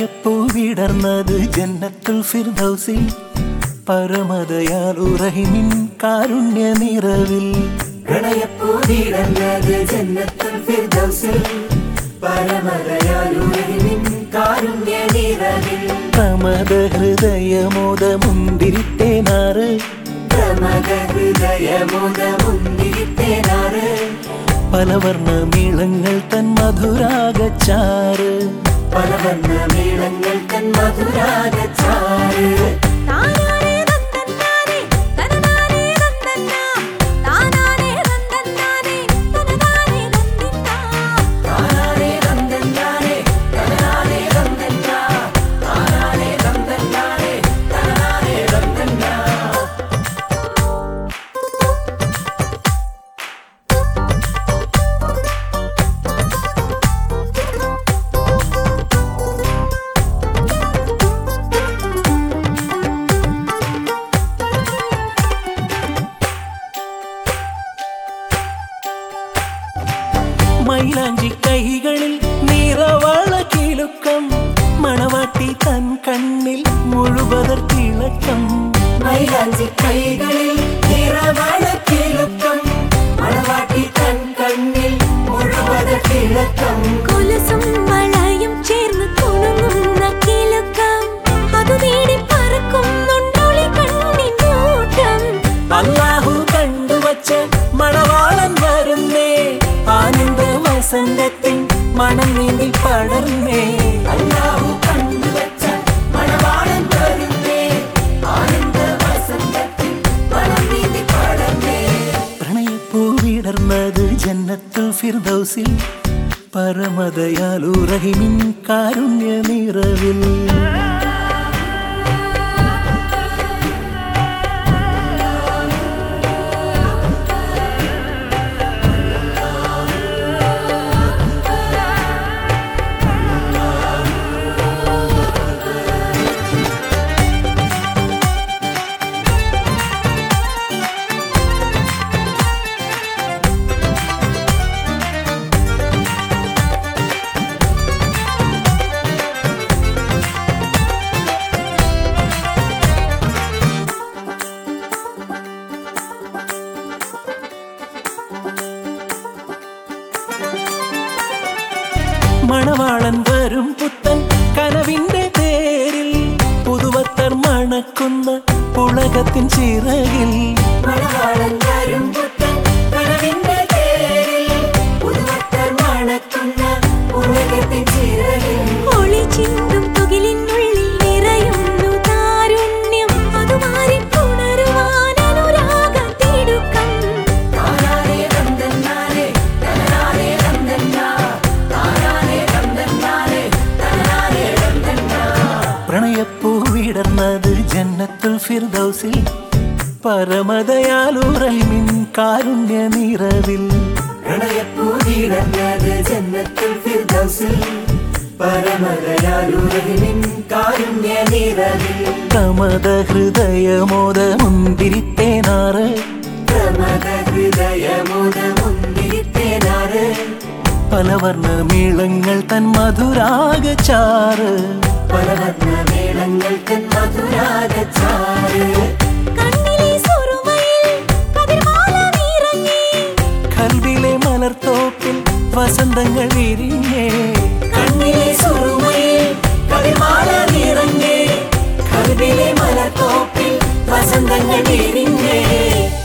പ്രണയപ്പൂ വിടർന്നത് ജന്നത്തുൽ ഫിർദൗസിൽ പരമതയാലു റഹിമിൻ കാരുണ്യ നിറവിൽ പ്രണയപ്പൂവിടന്നത് ജന്നത്തുൽ ഫിർദൗസിൽ പരമദയാലുരഹിമിൻ കാരുണ്യ നിറവിൽ പ്രമദ ഹൃദയമോദ മുന്തിരിത്തേനാറ് പ്രമദ ഹൃദയമുദ മുന്തിരിത്തേനാറ് പലവർണ്ണ മീളങ്ങൾ തൻ മധുരാഗച്ചാറ് പലവർണ്ണ മേളങ്ങൾ തൻ മധുരാഗച്ചാറ് താനാരേ നന്ദനാരേ തനനാരേ നന്ദനാ താനാരേ നന്ദനാരേ തനനാരേ നന്ദിനാ താനാരേ നന്ദനാരേ തനനാരേ നന്ദനാ താനാരേ നന്ദനാരേ തനനാരേ നന്ദനാ മൈലാഞ്ചി കൈകളിൽ നിറവാള കിലുക്കം മണവാട്ടി തൻ കണ്ണിൽ മുഴുവതർ തിളക്കം മൈലാഞ്ചി കൈകളിൽ നിറവളക്കിലുക്കം മണവാട്ടി തൻ കണ്ണിൽ മുഴുവത കിഴക്കം കൊലുസും വളയും ചേർന്ന് കുണുങ്ങുന്ന കിലുക്കം അതു നേടി പറക്കുന്നുണ്ടൊളി കണ്ണിൻ നോട്ടം അല്ലാഹു കണ്ടുവച്ച മണവാളൻ വരുന്നേ ആനന്ദ വസന്തത്തിൻ മണം നീന്തി പടർന്നേ അല്ലാഹു കണ്ടുവച്ച മണവാളൻ വരുന്നേ ആനന്ദ വസന്തത്തിൽ മണം നീന്തി പടർന്നേ പ്രണയപ്പൂ വിടർന്നത് ജന്നത്തുൽ ഫിർദൗസിൽ പരമദയാലു റഹിമിൻ കാരുണ്യ നിറവിൽ മണവാളൻ വരും പുത്തൻ കനവിന്റെ തേരിൽ പുതുവത്തർ മണക്കുന്ന പുളകത്തിൻ ചിറകിൽ മണവാളൻ വരും പുത്തൻ കനവിന്റെ തേരിൽ പുതുവത്തർ മണക്കുന്ന ഉലകത്തിൻ ചിറകിൽ ഒളി ചിന്തും തുകിലിനുള്ളിൽ നിറയുന്നു താരുണ്യം അതു മാറി പുണരുവാൻ അനുരാഗത്തിടുക്കം താനാരേ നന്ദനാരേ തനനാരേ നന്ദനാ താനാരേ നന്ദനാരേ തനനാരേ നന്ദനാ പ്രണയപ്പൂ വിടർന്നത് ജന്നത്തുൽ ഫിർദൗസിൽ പരമദയാലു റഹിമിൻ കാരുണ്യ നിറവിൽ പ്രണയപ്പൂവിടന്നത് ജന്നത്തുൽ ഫിർദൗസിൽ പരമദയാലുരഹിമിൻ കാരുണ്യ നിറവിൽ പ്രമദ ഹൃദയമോദ മുന്തിരിത്തേനാറ് പ്രമദ ഹൃദയമുദ മുന്തിരിത്തേനാറ് പലവർണ്ണ മീളങ്ങൾ തൻ മധുരാഗച്ചാറ് പലവർണ്ണ മേളങ്ങൾ തൻ മധുരാഗച്ചാറ് കണ്ണിലെ സുറുമയിൽ കതിർമാല നിറഞ്ഞേ കൽവിലെ മലർത്തോപ്പിൽ വസന്തങ്ങൾ വിരിഞ്ഞേ കണ്ണിലെ സുറുമയിൽ കവിമാല നിറഞ്ഞേ കവിലെ മലത്തോപ്പിൽ വസന്തങ്ങൾ വിരിഞ്ഞേ